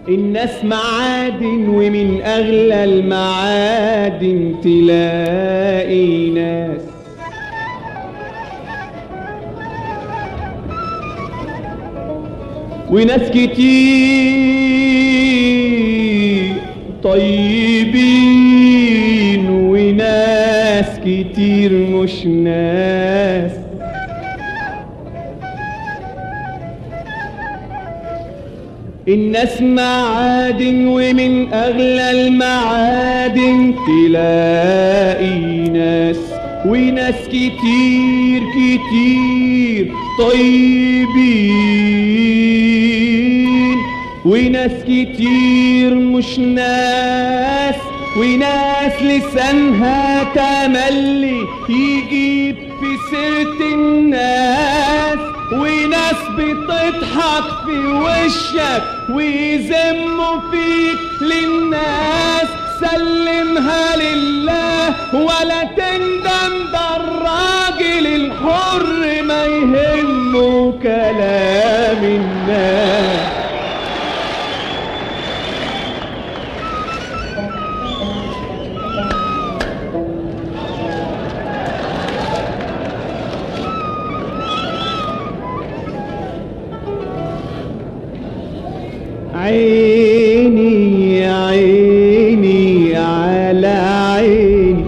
الناس معادن ومن أغلى المعادن تلاقي ناس وناس كتير طيبين وناس كتير مش ناس الناس معادن ومن أغلى المعادن تلاقي ناس وناس كتير كتير طيبين وناس كتير مش ناس وناس لسانها تملي يجيب في سيرة الناس وناس بتضحك في وشك ويذموا فيك للناس سلمها لله ولا تندم ده الراجل الحر ما يهمه كلام الناس عيني يا عيني على عيني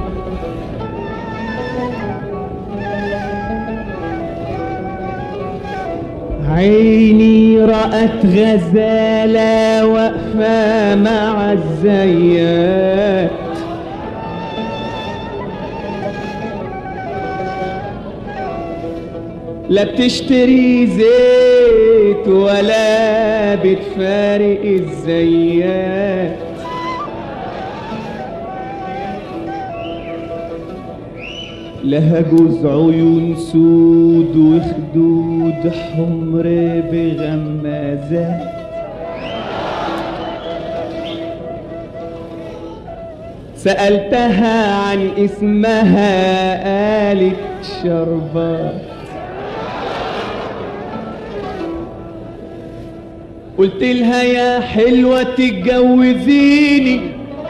عيني رأت غزالة واقفة مع الزيات لا بتشتري زيت ولا بتفارق الزيات لها جوز عيون سود وخدود حمر بغمازات سألتها عن اسمها قالت شربات قلت لها يا حلوة تتجوزيني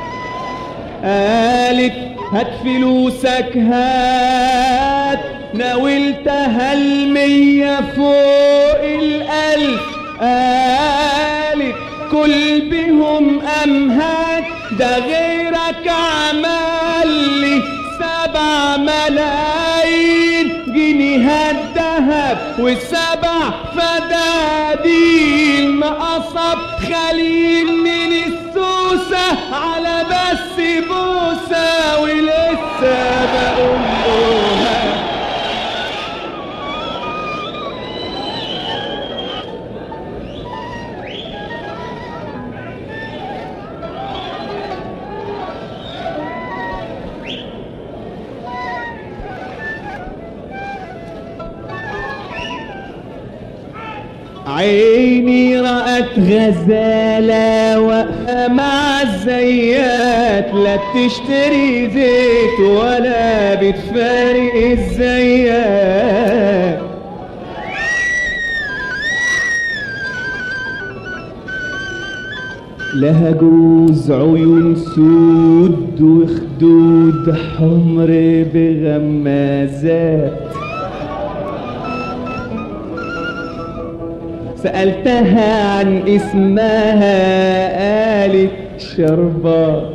قالت هات فلوسك هات ناولتها المية فوق الألف قالت كل بهم أمهات ده غيرك عمل لي سبع ملايين جنيهات ذهب وسبع فدادين مقصب خليل من السوسة على بس بوسة ولسه بقول له عيني رأت غزالة واقفة مع الزيات لا بتشتري زيت ولا بتفارق الزيات لها جوز عيون سود وخدود حمر بغمازات سألتها عن اسمها قالت شربات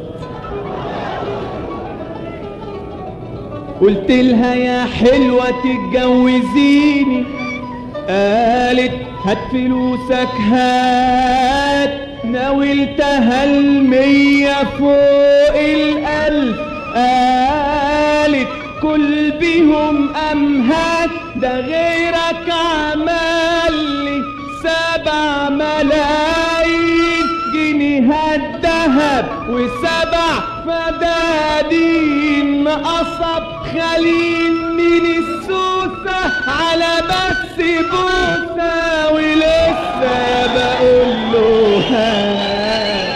قلت لها يا حلوة تتجوزيني قالت هات فلوسك هات ناولتها المية فوق الألف قالت كل بيهم أمهات ده غيرك عمل لي سبع ملايين جنيهات ذهب وسبع فدادين قصب خليل من السوسة على بس بوسة ولسه بقول له هات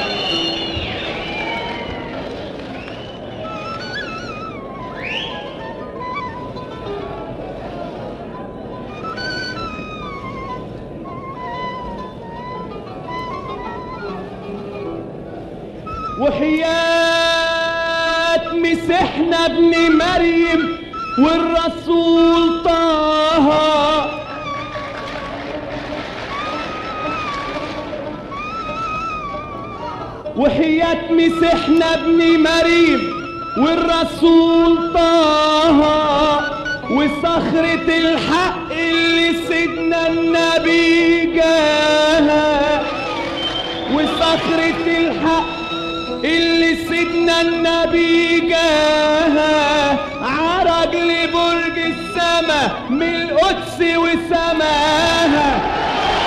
وحياة مسيحنا ابن مريم والرسول طه وحياة مسيحنا ابن مريم والرسول طه وصخرة الحق اللي سيدنا النبي جاها وصخرة الحق اللي سيدنا النبي جاها عرج لبرج السما من القدس وسماها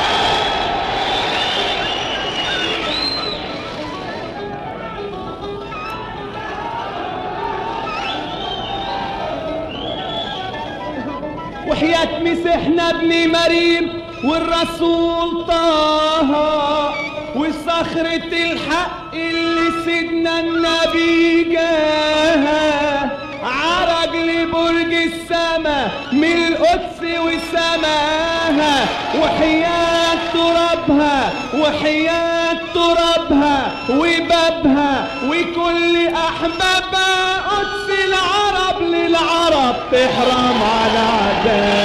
وحياة مسيحنا ابن مريم والرسول طه وصخرة الحق اللي سيدنا النبي جاها عرج لبرج السما من القدس وسماها وحياة ترابها وحياة ترابها وبابها وكل أحبابها قدس العرب للعرب تحرم على عذاب